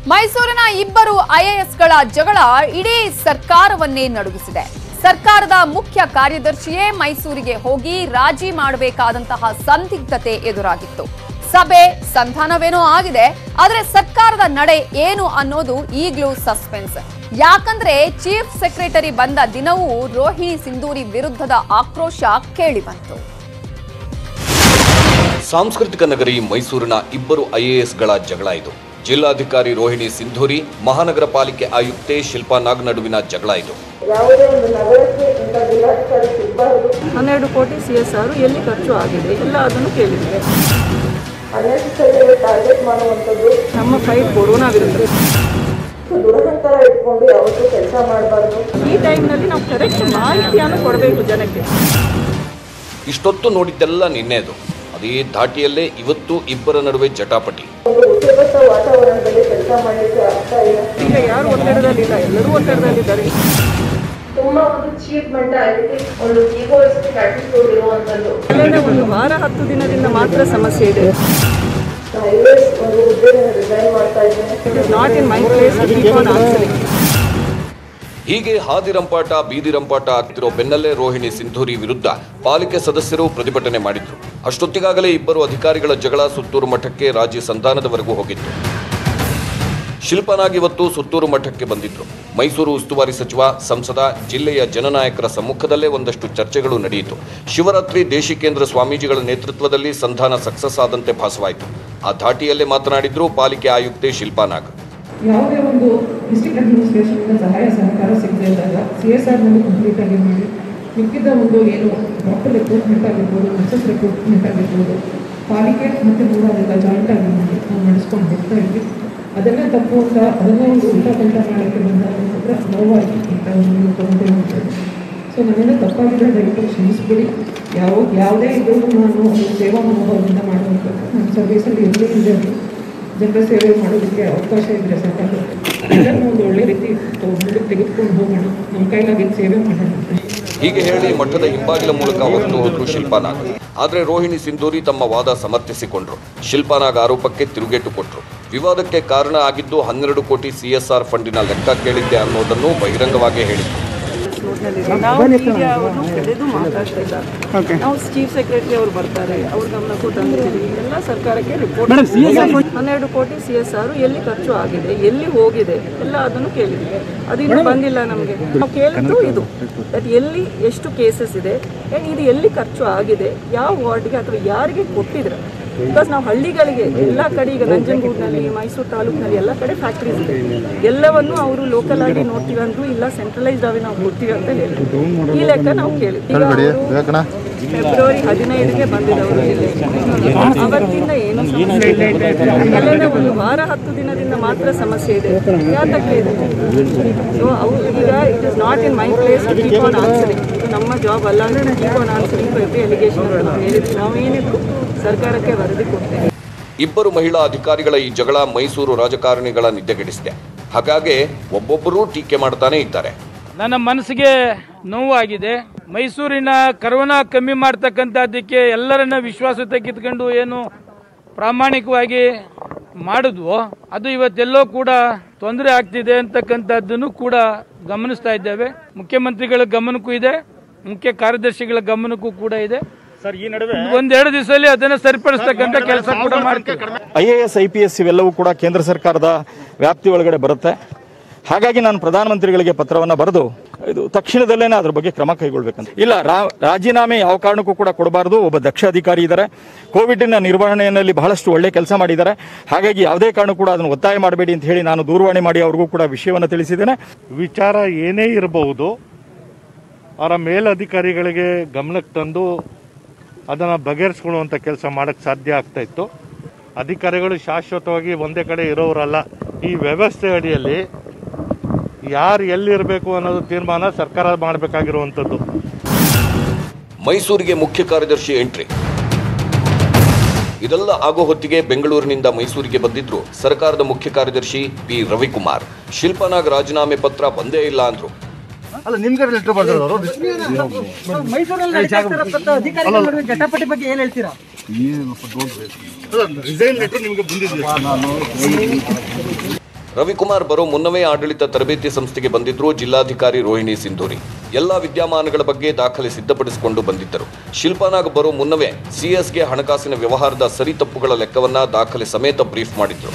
ಮೈಸೂರಿನ ಇಬ್ಬರು ಐಎಎಸ್ಗಳ ಜಗಳ ಇಡೀ ಸರ್ಕಾರವನ್ನೇ ನಡುಗಿಸಿದೆ ಸರ್ಕಾರದ ಮುಖ್ಯ ಕಾರ್ಯದರ್ಶಿಯೇ ಮೈಸೂರಿಗೆ ಹೋಗಿ ರಾಜಿ ಮಾಡಬೇಕಾದಂತಹ ಸಂದಿಗ್ಧತೆ ಎದುರಾಗಿತ್ತು ಸಭೆ ಸಂಧಾನವೇನೋ ಆಗಿದೆ ಆದರೆ ಸರ್ಕಾರದ ನಡೆ ಏನು ಅನ್ನೋದು ಈಗಲೂ ಸಸ್ಪೆನ್ಸ್ ಯಾಕಂದ್ರೆ ಚೀಫ್ ಸೆಕ್ರೆಟರಿ ಬಂದ ದಿನವೂ ರೋಹಿಣಿ ಸಿಂಧೂರಿ ವಿರುದ್ಧದ ಆಕ್ರೋಶ ಕೇಳಿಬಂತು ಸಾಂಸ್ಕೃತಿಕ ನಗರಿ ಮೈಸೂರಿನ ಇಬ್ಬರು ಐಎಎಸ್ಗಳ ಜಗಳ ಇದು ಜಿಲ್ಲಾಧಿಕಾರಿ ರೋಹಿಣಿ ಸಿಂಧೂರಿ ಮಹಾನಗರ ಪಾಲಿಕೆ ಆಯುಕ್ತೆ ಶಿಲ್ಪಾ ನಾಗ್ ನಡುವಿನ ಜಗಳ ಇದು ಯಾವುದೇ ಒಂದು ನಗರಕ್ಕೆ ಇಂಥ ಜಿಲ್ಲಾಧಿಕಾರಿ ಸಿಗಬಾರದು ಹನ್ನೆರಡು ಕೋಟಿ ಸಿ ಎಸ್ ಆರ್ ಎಲ್ಲಿ ಖರ್ಚು ಆಗಿದೆ ಎಲ್ಲ ಅದನ್ನು ಕೇಳಿದ್ವಿ ಅನ್ನೆಸೆಸರಿ ಟಾರ್ಗೆಟ್ ಮಾಡುವಂಥದ್ದು ನಮ್ಮ ಫೈಟ್ ಕೊರೋನಾ ವಿರುದ್ಧ ದುರಹಂಕಾರ ಇಟ್ಕೊಂಡು ಯಾವತ್ತೂ ಕೆಲಸ ಮಾಡಬಾರ್ದು ಈ ಟೈಮ್ನಲ್ಲಿ ನಾವು ಕರೆಕ್ಟ್ ಮಾಹಿತಿಯನ್ನು ಕೊಡಬೇಕು ಜನಕ್ಕೆ ಇಷ್ಟೊತ್ತು ನೋಡಿದ್ದೆಲ್ಲ ನಿನ್ನೆದು ಅದೇ ಧಾಟಿಯಲ್ಲೇ ಇವತ್ತು ಇಬ್ಬರ ನಡುವೆ ಜಟಾಪಟಿ ಒಂದು ಉದ್ಯೋಗಸ್ಥ ವಾತಾವರಣದಲ್ಲಿ ಕೆಲಸ ಮಾಡಲಿಕ್ಕೆ ಆಗ್ತಾ ಇಲ್ಲ ಈಗ ಯಾರು ಒತ್ತಡದಲ್ಲಿಲ್ಲ ಎಲ್ಲರೂ ಒತ್ತಡದಲ್ಲಿದ್ದಾರೆ ತುಂಬಾ ಒಂದು ಚೀಪ್ ಮೆಂಟಾಲಿಟಿ ಒಂದು ಈಗೋಯಿಸ್ಟಿಕ್ ಆಟಿಟ್ಯೂಡ್ ಇರುವಂಥದ್ದು ಅಲ್ಲದೆ ಒಂದು ವಾರ ಹತ್ತು ದಿನದಿಂದ ಮಾತ್ರ ಸಮಸ್ಯೆ ಇದೆ ಹೈವೇಸ್ ಒಂದು ಹುದ್ದೆನ ರಿಸೈನ್ ಮಾಡ್ತಾ ಇದ್ದೇನೆ it is not in my place on answering ಹೀಗೆ ಹಾದಿರಂಪಾಟ ಬೀದಿರಂಪಾಟ ಆಗ್ತಿರೋ ಬೆನ್ನಲ್ಲೇ ರೋಹಿಣಿ ಸಿಂಧೂರಿ ವಿರುದ್ಧ ಪಾಲಿಕೆ ಸದಸ್ಯರು ಪ್ರತಿಭಟನೆ ಮಾಡಿದ್ರು ಅಷ್ಟೊತ್ತಿಗಾಗಲೇ ಇಬ್ಬರು ಅಧಿಕಾರಿಗಳ ಜಗಳ ಸುತ್ತೂರು ಮಠಕ್ಕೆ ರಾಜ್ಯ ಸಂಧಾನದವರೆಗೂ ಹೋಗಿತ್ತು ಶಿಲ್ಪನಾಗ್ ಇವತ್ತು ಸುತ್ತೂರು ಮಠಕ್ಕೆ ಬಂದಿದ್ರು ಮೈಸೂರು ಉಸ್ತುವಾರಿ ಸಚಿವ ಸಂಸದ ಜಿಲ್ಲೆಯ ಜನನಾಯಕರ ಸಮ್ಮುಖದಲ್ಲೇ ಒಂದಷ್ಟು ಚರ್ಚೆಗಳು ನಡೆಯಿತು ಶಿವರಾತ್ರಿ ದೇಶಿಕೇಂದ್ರ ಸ್ವಾಮೀಜಿಗಳ ನೇತೃತ್ವದಲ್ಲಿ ಸಂಧಾನ ಸಕ್ಸಸ್ ಆದಂತೆ ಭಾಸವಾಯಿತು ಆ ಧಾಟಿಯಲ್ಲೇ ಮಾತನಾಡಿದ್ರು ಪಾಲಿಕೆ ಆಯುಕ್ತೆ ಶಿಲ್ಪಾನಾಗ್ ಯಾವುದೇ ಒಂದು ಡಿಸ್ಟ್ರಿಕ್ಟ್ ಅಡ್ಮಿನಿಸ್ಟ್ರೇಷನಿಂದ ಸಹಾಯ ಸಹಕಾರ ಸಿಗದೇ ಇದ್ದಾಗ ಸಿ ಎಸ್ ಆರ್ನಲ್ಲಿ ಕಂಪ್ಲೀಟ್ ಆಗಿ ಮಾಡಿ ಮಿಕ್ಕಿದ ಒಂದು ಏನು ಡಾಕ್ಟರ್ ರಿಕ್ರೂಟ್ಮೆಂಟ್ ಆಗಿರ್ಬೋದು ನರ್ಸಸ್ ರಿಕ್ರೂಟ್ಮೆಂಟ್ ಆಗಿರ್ಬೋದು ಪಾಲಿಕೆ ಮತ್ತು ಮೂರಾದೆಲ್ಲ ಜಾಯಿಂಟ್ ಆಗಿ ಮಾಡಿ ನಾವು ನಡೆಸ್ಕೊಂಡು ಹೋಗ್ತಾ ಇದ್ವಿ ಅದನ್ನೇ ತಪ್ಪು ಅಂತ ಅದನ್ನೇ ಒಂದು ಉಲ್ಟಾ ಪಲ್ಟಾ ಮಾಡೋಕ್ಕೆ ಬಂದಾಗ ಮಾತ್ರ ನೋವಾಗಿ ಇಂಥ ಒಂದು ತೊಗೊಂಡೇ ಹೋಗ್ತದೆ ಸೊ ನನ್ನಿಂದ ತಪ್ಪಾಗಿದ್ರೆ ದಯವಿಟ್ಟು ಕ್ಷಮಿಸ್ಬಿಡಿ ಯಾವ ಯಾವುದೇ ಇದ್ರೂ ನಾನು ಒಂದು ಸೇವಾ ಮನೋಭಾವದಿಂದ ಮಾಡುವಂಥದ್ದು ನನ್ನ ಸರ್ವೀಸಲ್ಲಿ ಎಲ್ಲೇ ಇದೆ ಅದು ಜನರ ಸೇವೆ ಮಾಡೋದಕ್ಕೆ ಅವಕಾಶ ಇದ್ರೆ ಸಾಕಾಗುತ್ತೆ ಎಲ್ಲರನ್ನೂ ಒಂದು ಒಳ್ಳೆ ರೀತಿ ಮುಂದಕ್ಕೆ ತೆಗೆದುಕೊಂಡು ಹೋಗೋಣ ನಮ್ಮ ಕೈಲಾಗಿದ್ದ ಸೇವೆ ಮಾಡೋಣ ಅಂತ ಹೀಗೆ ಹೇಳಿ ಮಠದ ಹಿಂಬಾಗಿಲ ಮೂಲಕ ಹೊರಟು ಹೋದ್ರು ಶಿಲ್ಪಾನಾಗ್ ಆದ್ರೆ ರೋಹಿಣಿ ಸಿಂಧೂರಿ ತಮ್ಮ ವಾದ ಸಮರ್ಥಿಸಿಕೊಂಡ್ರು ಶಿಲ್ಪಾನಾಗ್ ಆರೋಪಕ್ಕೆ ತಿರುಗೇಟು ಕೊಟ್ರು ವಿವಾದಕ್ಕೆ ಕಾರಣ ಆಗಿದ್ದು ಹನ್ನೆರಡು ಕೋಟಿ ಸಿಎಸ್ಆರ್ ಫಂಡಿನ ಲೆಕ್ಕ ಕೇಳಿದ್ದೆ ಅನ್ನೋದನ್ನು ಬಹಿರಂಗವಾಗಿ ಹೇಳಿದ್ರು ನಾವು ಮೀಡಿಯಾವನ್ನು ಕರೆದು ಮಾತಾಡ್ತಿಲ್ಲ ನಾವು ಚೀಫ್ ಸೆಕ್ರೆಟರಿ ಅವರು ಬರ್ತಾರೆ ಅವ್ರ ಗಮನಕ್ಕೂ ತಂದಿದ್ದೀವಿ ಎಲ್ಲ ಸರ್ಕಾರಕ್ಕೆ ರಿಪೋರ್ಟ್ ಹನ್ನೆರಡು ಕೋಟಿ ಸಿ ಎಸ್ ಆರ್ ಎಲ್ಲಿ ಖರ್ಚು ಆಗಿದೆ ಎಲ್ಲಿ ಹೋಗಿದೆ ಎಲ್ಲ ಅದನ್ನು ಕೇಳಿದ್ವಿ ಅದು ಇನ್ನೂ ಬಂದಿಲ್ಲ ನಮಗೆ ನಾವು ಕೇಳಿದ್ದು ಇದು ದಟ್ ಎಲ್ಲಿ ಎಷ್ಟು ಕೇಸಸ್ ಇದೆ ಆ್ಯಂಡ್ ಇದು ಎಲ್ಲಿ ಖರ್ಚು ಆಗಿದೆ ಯಾವ ವಾರ್ಡ್ಗೆ ಅಥವಾ ಯಾರಿಗೆ ಕೊಟ್ಟಿದ್ರೆ ಬಿಕಾಸ್ ನಾವು ಹಳ್ಳಿಗಳಿಗೆ ಎಲ್ಲ ಕಡೆ ಈಗ ನಂಜನಗೂಡಿನಲ್ಲಿ ಮೈಸೂರು ತಾಲೂಕಿನಲ್ಲಿ ಎಲ್ಲ ಕಡೆ ಫ್ಯಾಕ್ಟ್ರೀಸ್ ಇದೆ ಎಲ್ಲವನ್ನು ಅವರು ಲೋಕಲ್ ಆಗಿ ನೋಡ್ತೀವಿ ಅಂದ್ರು ಇಲ್ಲ ಸೆಂಟ್ರಲೈಸ್ಡ್ ಆಗಿ ನಾವು ಕೊಡ್ತೀವಿ ಅಂತ ಹೇಳಿದ್ರು ಈ ಲೆಕ್ಕ ನಾವು ಕೇಳಿದ್ವಿ ಈಗ ಅವರು ಫೆಬ್ರವರಿ ಹದಿನೈದಕ್ಕೆ ಬಂದಿದ್ದವರು ಇಲ್ಲಿ ಅವತ್ತಿಂದ ಏನು ಸಮಸ್ಯೆ ಇಲ್ಲ. ಅಲ್ಲದೆ ಒಂದು ವಾರ ಹತ್ತು ದಿನದಿಂದ ಮಾತ್ರ ಸಮಸ್ಯೆ ಇದೆ ಯಾತಕ್ಕೆ ಇದೆ ಸೊ ಅವ್ರು ಈಗ it is not in my place keep on answering ಇದು ನಮ್ಮ ಜಾಬ್ ಅಲ್ಲ ಅಂದರೆ keep on answering to every allegation ಹೇಳಿದ್ವಿ ನಾವೇನಿದ್ರು ಸರ್ಕಾರಕ್ಕೆ ವರದಿ ಕೊಡ್ತೇವೆ ಇಬ್ಬರು ಮಹಿಳಾ ಅಧಿಕಾರಿಗಳ ಈ ಜಗಳ ಮೈಸೂರು ರಾಜಕಾರಣಿಗಳ ನಿದ್ದೆಗೆಡಿಸಿದೆ ಹಾಗಾಗಿ ಒಬ್ಬೊಬ್ಬರೂ ಟೀಕೆ ಮಾಡ್ತಾನೆ ಇದ್ದಾರೆ ನನ್ನ ಮನಸ್ಸಿಗೆ ನೋವಾಗಿದೆ ಮೈಸೂರಿನ ಕರೋನಾ ಕಮ್ಮಿ ಮಾಡ್ತಕ್ಕಂಥದ್ದಕ್ಕೆ ಎಲ್ಲರನ್ನ ವಿಶ್ವಾಸ ತೆಗೆದುಕೊಂಡು ಏನು ಪ್ರಾಮಾಣಿಕವಾಗಿ ಮಾಡಿದ್ವೋ ಅದು ಇವತ್ತೆಲ್ಲೋ ಕೂಡ ತೊಂದರೆ ಆಗ್ತಿದೆ ಅಂತಕ್ಕಂಥದ್ದನ್ನು ಕೂಡ ಗಮನಿಸ್ತಾ ಇದ್ದೇವೆ ಮುಖ್ಯಮಂತ್ರಿಗಳ ಗಮನಕ್ಕೂ ಇದೆ ಮುಖ್ಯ ಕಾರ್ಯದರ್ಶಿಗಳ ಗಮನಕ್ಕೂ ಕೂಡ ಇದೆ ಸರ್ ಈ ನಡುವೆ ಒಂದೆರಡು ದಿವಸದಲ್ಲಿ ಅದನ್ನು ಸರಿಪಡಿಸ್ತಕ್ಕಂಥ ಕೆಲಸ ಕೂಡ ಮಾಡ್ತೀವಿ I A S I P S ಇವೆಲ್ಲವೂ ಕೂಡ ಕೇಂದ್ರ ಸರ್ಕಾರದ ವ್ಯಾಪ್ತಿ ಒಳಗಡೆ ಬರುತ್ತೆ ಹಾಗಾಗಿ ನಾನು ಪ್ರಧಾನಮಂತ್ರಿಗಳಿಗೆ ಪತ್ರವನ್ನು ಬರೆದು ಇದು ತಕ್ಷಣದಲ್ಲೇ ಅದ್ರ ಬಗ್ಗೆ ಕ್ರಮ ಕೈಗೊಳ್ಬೇಕಂತ ಇಲ್ಲ ರಾ- ರಾಜೀನಾಮೆ ಯಾವ ಕಾರಣಕ್ಕೂ ಕೂಡ ಕೊಡಬಾರದು ಒಬ್ಬ ದಕ್ಷ ಅಧಿಕಾರಿ ಇದ್ದಾರೆ ಕೋವಿಡ್ನ ನಿರ್ವಹಣೆಯಲ್ಲಿ ಬಹಳಷ್ಟು ಒಳ್ಳೆ ಕೆಲಸ ಮಾಡಿದ್ದಾರೆ ಹಾಗಾಗಿ ಯಾವುದೇ ಕಾರಣ ಕೂಡ ಅದನ್ನು ಒತ್ತಾಯ ಮಾಡಬೇಡಿ ಅಂತ ಹೇಳಿ ನಾನು ದೂರವಾಣಿ ಮಾಡಿ ಅವ್ರಿಗೂ ಕೂಡ ವಿಷಯವನ್ನು ತಿಳಿಸಿದ್ದೇನೆ ವಿಚಾರ ಏನೇ ಇರಬಹುದು ಅವರ ಮೇಲಧಿಕಾರಿಗಳಿಗೆ ಗಮನಕ್ಕೆ ತಂದು ಅದನ್ನು ಬಗೆಹರಿಸ್ಕೊಳ್ಳುವಂಥ ಕೆಲಸ ಮಾಡೋಕ್ಕೆ ಸಾಧ್ಯ ಆಗ್ತಾ ಇತ್ತು ಅಧಿಕಾರಿಗಳು ಶಾಶ್ವತವಾಗಿ ಒಂದೇ ಕಡೆ ಇರೋರಲ್ಲ ಈ ವ್ಯವಸ್ಥೆ ಅಡಿಯಲ್ಲಿ ಯಾರು ಎಲ್ಲಿರಬೇಕು ಅನ್ನೋದು ತೀರ್ಮಾನ ಸರ್ಕಾರ ಮಾಡಬೇಕಾಗಿರುವಂಥದ್ದು ಮೈಸೂರಿಗೆ ಮುಖ್ಯ ಕಾರ್ಯದರ್ಶಿ ಎಂಟ್ರಿ ಇದೆಲ್ಲ ಆಗೋ ಹೊತ್ತಿಗೆ ಬೆಂಗಳೂರಿನಿಂದ ಮೈಸೂರಿಗೆ ಬಂದಿದ್ರು ಸರ್ಕಾರದ ಮುಖ್ಯ ಕಾರ್ಯದರ್ಶಿ ಪಿ ರವಿಕುಮಾರ್ ಶಿಲ್ಪನಾಗ್ ರಾಜೀನಾಮೆ ಪತ್ರ ಬಂದೇ ಇಲ್ಲ ಅಂದ್ರು ಅಲ್ಲ ನಿಮ್ಗೆ ಲೆಟರ್ ಬರ್ತಾರೆ ರಿಸೈನ್ ಲೆಟರ್ ನಿಮಗೆ ಬಂದಿದೆ ರವಿಕುಮಾರ್ ಬರೋ ಮುನ್ನವೇ ಆಡಳಿತ ತರಬೇತಿ ಸಂಸ್ಥೆಗೆ ಬಂದಿದ್ರು ಜಿಲ್ಲಾಧಿಕಾರಿ ರೋಹಿಣಿ ಸಿಂಧೂರಿ ಎಲ್ಲ ವಿದ್ಯಮಾನಗಳ ಬಗ್ಗೆ ದಾಖಲೆ ಸಿದ್ಧಪಡಿಸಿಕೊಂಡು ಬಂದಿದ್ದರು ಶಿಲ್ಪಾನಾಗ್ ಬರೋ ಮುನ್ನವೇ ಸಿಎಸ್ಗೆ ಹಣಕಾಸಿನ ವ್ಯವಹಾರದ ಸರಿತಪ್ಪುಗಳ ಲೆಕ್ಕವನ್ನ ದಾಖಲೆ ಸಮೇತ ಬ್ರೀಫ್ ಮಾಡಿದ್ರು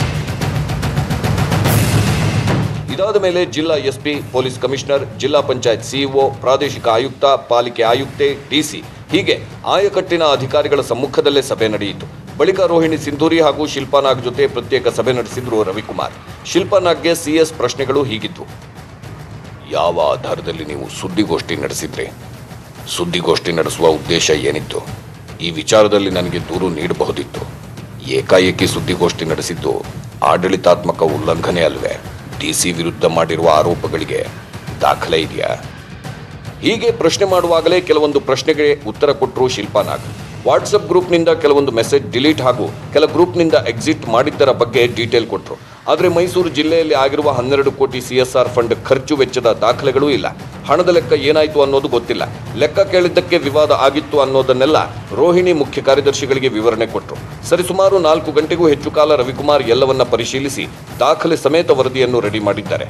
ಇದಾದ ಮೇಲೆ ಜಿಲ್ಲಾ ಎಸ್ಪಿ ಪೊಲೀಸ್ ಕಮಿಷನರ್ ಜಿಲ್ಲಾ ಪಂಚಾಯತ್ ಸಿಇಒ ಪ್ರಾದೇಶಿಕ ಆಯುಕ್ತ ಪಾಲಿಕೆ ಆಯುಕ್ತೆ ಡಿಸಿ ಹೀಗೆ ಆಯಕಟ್ಟಿನ ಅಧಿಕಾರಿಗಳ ಸಮ್ಮುಖದಲ್ಲೇ ಸಭೆ ನಡೆಯಿತು ಬಳಿಕ ರೋಹಿಣಿ ಸಿಂಧೂರಿ ಹಾಗೂ ಶಿಲ್ಪಾನಾಗ್ ಜೊತೆ ಪ್ರತ್ಯೇಕ ಸಭೆ ನಡೆಸಿದ್ರು ರವಿಕುಮಾರ್ ಶಿಲ್ಪಾನಾಗ್ಗೆ ಸಿಎಸ್ ಪ್ರಶ್ನೆಗಳು ಹೀಗಿದ್ವು ಯಾವ ಆಧಾರದಲ್ಲಿ ನೀವು ಸುದ್ದಿಗೋಷ್ಠಿ ನಡೆಸಿದ್ರಿ ಸುದ್ದಿಗೋಷ್ಠಿ ನಡೆಸುವ ಉದ್ದೇಶ ಏನಿತ್ತು ಈ ವಿಚಾರದಲ್ಲಿ ನನಗೆ ದೂರು ನೀಡಬಹುದಿತ್ತು ಏಕಾಏಕಿ ಸುದ್ದಿಗೋಷ್ಠಿ ನಡೆಸಿದ್ದು ಆಡಳಿತಾತ್ಮಕ ಉಲ್ಲಂಘನೆ ಅಲ್ವೇ ಡಿಸಿ ವಿರುದ್ಧ ಮಾಡಿರುವ ಆರೋಪಗಳಿಗೆ ದಾಖಲೆ ಇದೆಯಾ ಹೀಗೆ ಪ್ರಶ್ನೆ ಮಾಡುವಾಗಲೇ ಕೆಲವೊಂದು ಪ್ರಶ್ನೆಗೆ ಉತ್ತರ ಕೊಟ್ಟರು ಶಿಲ್ಪಾನಾಗ್ ವಾಟ್ಸಪ್ ಗ್ರೂಪ್ನಿಂದ ಕೆಲವೊಂದು ಮೆಸೇಜ್ ಡಿಲೀಟ್ ಹಾಗೂ ಕೆಲ ಗ್ರೂಪ್ನಿಂದ ಎಕ್ಸಿಟ್ ಮಾಡಿದ್ದರ ಬಗ್ಗೆ ಡೀಟೇಲ್ ಕೊಟ್ಟರು ಆದರೆ ಮೈಸೂರು ಜಿಲ್ಲೆಯಲ್ಲಿ ಆಗಿರುವ ಹನ್ನೆರಡು ಕೋಟಿ ಸಿಎಸ್ಆರ್ ಫಂಡ್ ಖರ್ಚು ವೆಚ್ಚದ ದಾಖಲೆಗಳೂ ಇಲ್ಲ ಹಣದ ಲೆಕ್ಕ ಏನಾಯಿತು ಅನ್ನೋದು ಗೊತ್ತಿಲ್ಲ ಲೆಕ್ಕ ಕೇಳಿದ್ದಕ್ಕೆ ವಿವಾದ ಆಗಿತ್ತು ಅನ್ನೋದನ್ನೆಲ್ಲ ರೋಹಿಣಿ ಮುಖ್ಯ ಕಾರ್ಯದರ್ಶಿಗಳಿಗೆ ವಿವರಣೆ ಕೊಟ್ಟರು ಸರಿಸುಮಾರು ನಾಲ್ಕು ಗಂಟೆಗೂ ಹೆಚ್ಚು ಕಾಲ ರವಿಕುಮಾರ್ ಎಲ್ಲವನ್ನ ಪರಿಶೀಲಿಸಿ ದಾಖಲೆ ಸಮೇತ ವರದಿಯನ್ನು ರೆಡಿ ಮಾಡಿದ್ದಾರೆ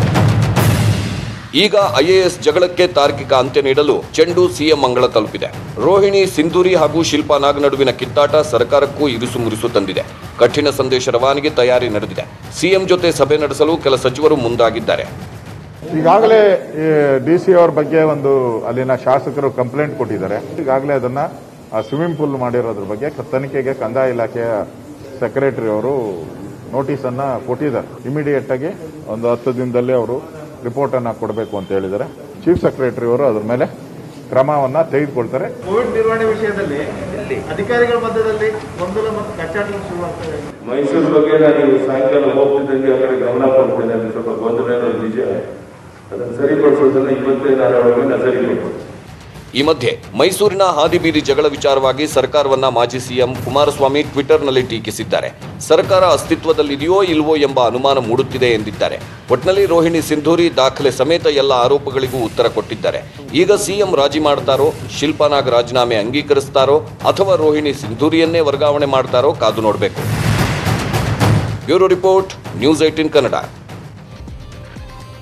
ಈಗ ಐಎಎಸ್ ಜಗಳಕ್ಕೆ ತಾರ್ಕಿಕ ಅಂತ್ಯ ನೀಡಲು ಚೆಂಡು ಸಿಎಂ ಅಂಗಳ ತಲುಪಿದೆ ರೋಹಿಣಿ ಸಿಂಧೂರಿ ಹಾಗೂ ಶಿಲ್ಪಾ ನಾಗ್ ನಡುವಿನ ಕಿತ್ತಾಟ ಸರ್ಕಾರಕ್ಕೂ ಇರಿಸು ಮುರಿಸು ತಂದಿದೆ ಕಠಿಣ ಸಂದೇಶ ರವಾನೆಗೆ ತಯಾರಿ ನಡೆದಿದೆ ಸಿಎಂ ಜೊತೆ ಸಭೆ ನಡೆಸಲು ಕೆಲ ಸಚಿವರು ಮುಂದಾಗಿದ್ದಾರೆ ಈಗಾಗಲೇ ಡಿ ಸಿ ಅವ್ರ ಬಗ್ಗೆ ಒಂದು ಅಲ್ಲಿನ ಶಾಸಕರು ಕಂಪ್ಲೇಂಟ್ ಕೊಟ್ಟಿದ್ದಾರೆ ಈಗಾಗಲೇ ಅದನ್ನ ಸ್ವಿಮ್ಮಿಂಗ್ ಪೂಲ್ ಮಾಡಿರೋದ್ರ ಬಗ್ಗೆ ತನಿಖೆಗೆ ಕಂದಾಯ ಇಲಾಖೆಯ ಸೆಕ್ರೆಟರಿ ಅವರು ನೋಟಿಸ್ ಅನ್ನ ಕೊಟ್ಟಿದ್ದಾರೆ ಇಮಿಡಿಯೇಟ್ ಆಗಿ ಒಂದು ಹತ್ತು ದಿನದಲ್ಲಿ ಅವರು ರಿಪೋರ್ಟ್ ಅನ್ನ ಕೊಡಬೇಕು ಅಂತ ಹೇಳಿದ್ದಾರೆ ಚೀಫ್ ಸೆಕ್ರೆಟರಿ ಅವರು ಅದ್ರ ಮೇಲೆ ಕ್ರಮವನ್ನ ತೆಗೆದುಕೊಳ್ತಾರೆ ಕೋವಿಡ್ ನಿರ್ವಹಣೆ ವಿಷಯದಲ್ಲಿ ಅಧಿಕಾರಿಗಳ ಮಧ್ಯದಲ್ಲಿ ಗೊಂದಲ ಮತ್ತು ಕಚ್ಚಾಟಗಳು ಶುರುವಾಗ್ತದೆ ಮೈಸೂರು ಬಗ್ಗೆ ನಾನು ಸಾಯಂಕಾಲ ಹೋಗ್ತಿದ್ದಂಗೆ ಆ ಕಡೆ ಗಮನ ಕೊಡ್ತೇನೆ ಅಲ್ಲಿ ಸ್ವಲ್ಪ ಗೊಂದಲ ಇರೋದು ನಿಜ ಅದನ್ನು ಸರಿಪಡಿಸೋದನ್ನ ಇವತ್ತೇ ನಾನು ಒಳಗೆ ನಾನು ಸರಿಪಡಿಸ್ತೀನಿ ಈ ಮಧ್ಯೆ ಮೈಸೂರಿನ ಹಾದಿಬೀದಿ ಜಗಳ ವಿಚಾರವಾಗಿ ಸರ್ಕಾರವನ್ನ ಮಾಜಿ ಸಿಎಂ ಕುಮಾರಸ್ವಾಮಿ ಟ್ವಿಟರ್ನಲ್ಲಿ ಟೀಕಿಸಿದ್ದಾರೆ ಸರ್ಕಾರ ಅಸ್ತಿತ್ವದಲ್ಲಿದೆಯೋ ಇಲ್ವೋ ಎಂಬ ಅನುಮಾನ ಮೂಡುತ್ತಿದೆ ಎಂದಿದ್ದಾರೆ ಒಟ್ನಲ್ಲಿ ರೋಹಿಣಿ ಸಿಂಧೂರಿ ದಾಖಲೆ ಸಮೇತ ಎಲ್ಲ ಆರೋಪಗಳಿಗೂ ಉತ್ತರ ಕೊಟ್ಟಿದ್ದಾರೆ ಈಗ ಸಿಎಂ ರಾಜಿ ಮಾಡ್ತಾರೋ ಶಿಲ್ಪಾನಾಗ್ ರಾಜೀನಾಮೆ ಅಂಗೀಕರಿಸ್ತಾರೋ ಅಥವಾ ರೋಹಿಣಿ ಸಿಂಧೂರಿಯನ್ನೇ ವರ್ಗಾವಣೆ ಮಾಡ್ತಾರೋ ಕಾದು ನೋಡಬೇಕು ಬ್ಯೂರೋ ರಿಪೋರ್ಟ್ ನ್ಯೂಸ್ ಏಟಿನ್ ಕನ್ನಡ